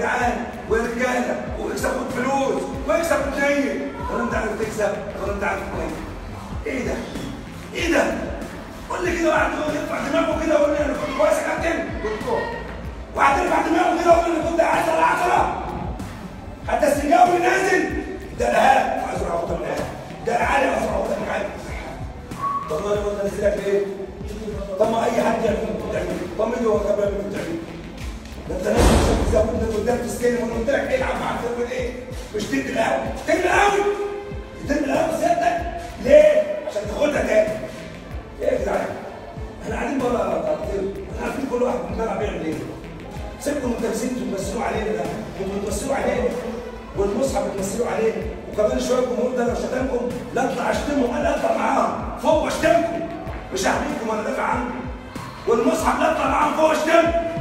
جدعان ويا رجاله واكسب خد فلوس واكسب وتنيل ولا انت عارف تكسب ولا انت عارف تنيل ايه ده؟ ايه ده؟ قول لي كده واحد يرفع دماغه كده ويقول لي انا كنت كويس يا كابتن كنت كويس واحد يرفع دماغه كده ويقول لي انا كنت 10 10 حتى السنجاوي نازل ده الهاب عايز اروح اخدها من الهاب ده العالي عايز اروح اخدها من العالي طب ما انا قلت انزلك ليه؟ طب ما اي حد يعمل اللي انت بتعمله طب مين هو كمان اللي بتعمله؟ ده انت نازل عشان تزود انت قدام تستلم وانا قلت لك العب مع الفرقه ايه؟ مش تدي القهوه تدي القهوه تدي القهوه سيادتك ليه؟ عشان تاخدها تاني ايه يا جدعان؟ احنا قاعدين بره احنا عارفين كل واحد في الملعب بيعمل ايه سيبكم المدرسين بتمثلوا علينا ده وبتمثلوا علينا والمصحف بتمثلوا علينا وكمان شويه الجمهور ده لو شتمكم لا اطلع اشتمهم انا اطلع معاهم فوق واشتمكم مش هحميكم وانا دافع عنكم والمصحف لا اطلع معاهم فوق واشتمكم